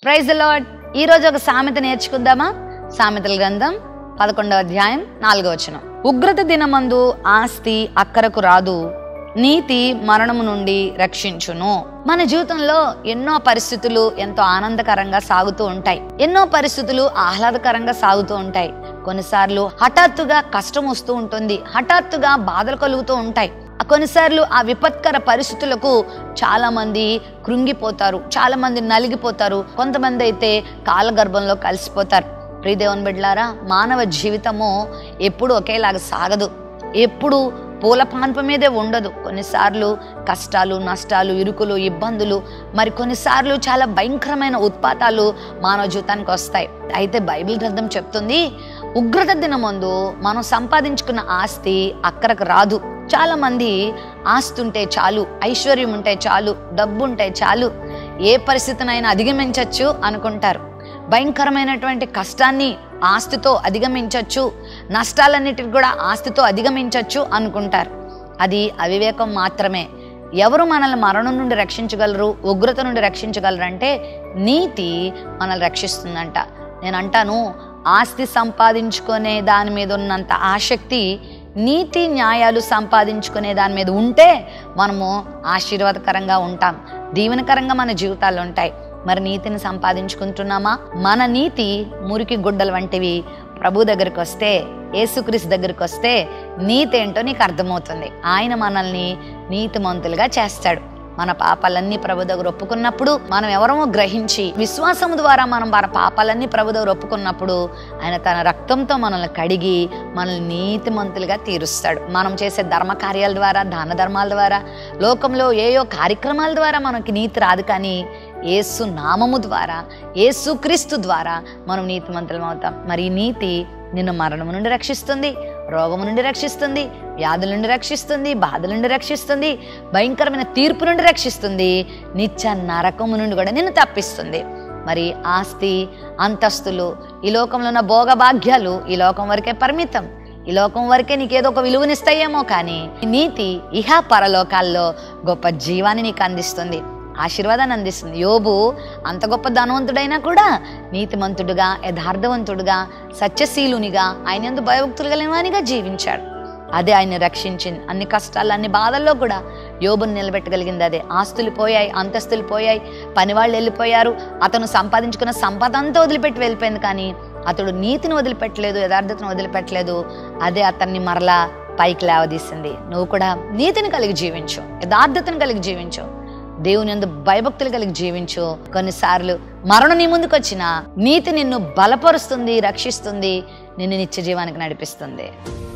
praise lord ఈ రోజు ఒక సామెత నేర్చుకుందామా సామెతల గ్రంథం పదకొండవ అధ్యాయం నాలుగవ వచనం ఉగ్రత దినమందు ఆస్తి అక్కరకు రాదు నీతి మరణము నుండి రక్షించును మన జీవితంలో ఎన్నో పరిస్థితులు ఎంతో ఆనందకరంగా సాగుతూ ఉంటాయి ఎన్నో పరిస్థితులు ఆహ్లాదకరంగా సాగుతూ ఉంటాయి కొన్నిసార్లు హఠాత్తుగా కష్టం వస్తూ ఉంటుంది హఠాత్తుగా బాధలు కలుగుతూ ఉంటాయి కొన్నిసార్లు ఆ విపత్కర పరిస్థితులకు చాలా మంది కృంగిపోతారు చాలా మంది నలిగిపోతారు కొంతమంది అయితే కాలగర్భంలో కలిసిపోతారు ప్రియదేవన్ బిడ్లారా మానవ జీవితము ఎప్పుడు ఒకేలాగా సాగదు ఎప్పుడు పూల పాన్ప మీదే ఉండదు కొన్నిసార్లు కష్టాలు నష్టాలు ఇరుకులు ఇబ్బందులు మరి కొన్నిసార్లు చాలా భయంకరమైన ఉత్పాతాలు మానవ జీవితానికి వస్తాయి అయితే బైబిల్ గ్రంథం చెప్తుంది ఉగ్రత దినమందు మనం సంపాదించుకున్న ఆస్తి అక్కరకు రాదు చాలా మంది ఆస్తి ఉంటే చాలు ఐశ్వర్యం ఉంటే చాలు డబ్బు ఉంటే చాలు ఏ పరిస్థితినైనా అధిగమించవచ్చు అనుకుంటారు భయంకరమైనటువంటి కష్టాన్ని ఆస్తితో అధిగమించవచ్చు నష్టాలన్నిటిని కూడా ఆస్తితో అధిగమించవచ్చు అనుకుంటారు అది అవివేకం మాత్రమే ఎవరు మనల్ని మరణం నుండి రక్షించగలరు ఉగ్రత నుండి రక్షించగలరు అంటే నీతి మనల్ని రక్షిస్తుందంట నేను అంటాను ఆస్తి సంపాదించుకునే దాని మీద ఉన్నంత ఆసక్తి నీతి న్యాయాలు సంపాదించుకునే దాని మీద ఉంటే మనము ఆశీర్వాదకరంగా ఉంటాం దీవెనకరంగా మన జీవితాలు ఉంటాయి మరి నీతిని సంపాదించుకుంటున్నామా మన నీతి మురికి గుడ్డలు వంటివి ప్రభు దగ్గరికి వస్తే యేసుక్రీస్తు దగ్గరికి వస్తే నీతి ఏంటో నీకు అర్థమవుతుంది ఆయన మనల్ని నీతిమంతులుగా చేస్తాడు మన పాపాలన్నీ ప్రభు దగ్గర ఒప్పుకున్నప్పుడు మనం ఎవరమో గ్రహించి విశ్వాసం ద్వారా మనం మన పాపాలన్నీ ప్రభు దగ్గర ఒప్పుకున్నప్పుడు ఆయన తన రక్తంతో మనల్ని కడిగి మనల్ని నీతిమంతులుగా తీరుస్తాడు మనం చేసే ధర్మ కార్యాల ద్వారా దాన ధర్మాల ద్వారా లోకంలో ఏయో కార్యక్రమాల ద్వారా మనకి నీతి రాదు కానీ ఏసు నామము ద్వారా ఏసు క్రీస్తు ద్వారా మనం నీతిమంతులం అవుతాం మరి ఈ నీతి నిన్ను మరణము నుండి రక్షిస్తుంది రోగము నుండి రక్షిస్తుంది వ్యాధుల నుండి రక్షిస్తుంది బాధల నుండి రక్షిస్తుంది భయంకరమైన తీర్పు నుండి రక్షిస్తుంది నిత్య నరకము నుండి కూడా నిన్ను తప్పిస్తుంది మరి ఆస్తి అంతస్తులు ఈ లోకంలో ఉన్న భోగభాగ్యాలు ఈ లోకం వరకే పరిమితం ఈ లోకం వరకే నీకేదో ఒక విలువనిస్తాయేమో కానీ నీతి ఇహ పరలోకాల్లో గొప్ప జీవాన్ని నీకు అందిస్తుంది ఆశీర్వాదాన్ని అందిస్తుంది యోబు అంత గొప్ప ధనవంతుడైనా కూడా నీతిమంతుడుగా యథార్థవంతుడుగా సత్యశీలునిగా ఆయన ఎందు భయభక్తులు కలిగినవానిగా జీవించాడు అదే ఆయన రక్షించింది అన్ని కష్టాలు అన్ని బాధల్లో కూడా యోబుని నిలబెట్టగలిగింది అదే ఆస్తులు పోయాయి అంతస్తులు పోయాయి పనివాళ్ళు వెళ్ళిపోయారు అతను సంపాదించుకున్న సంపద అంతా వదిలిపెట్టి వెళ్ళిపోయింది కానీ అతడు నీతిని వదిలిపెట్టలేదు యథార్థతను వదిలిపెట్టలేదు అదే అతన్ని మరలా పైకి లేవదీసింది నువ్వు కూడా నీతిని కలిగి జీవించు యథార్థతను కలిగి జీవించు దేవుని ఎందు భయభక్తులు కలిగి జీవించు కొన్నిసార్లు మరణం నీ ముందుకు వచ్చిన నీతి నిన్ను బలపరుస్తుంది రక్షిస్తుంది నిన్ను నిత్య జీవానికి నడిపిస్తుంది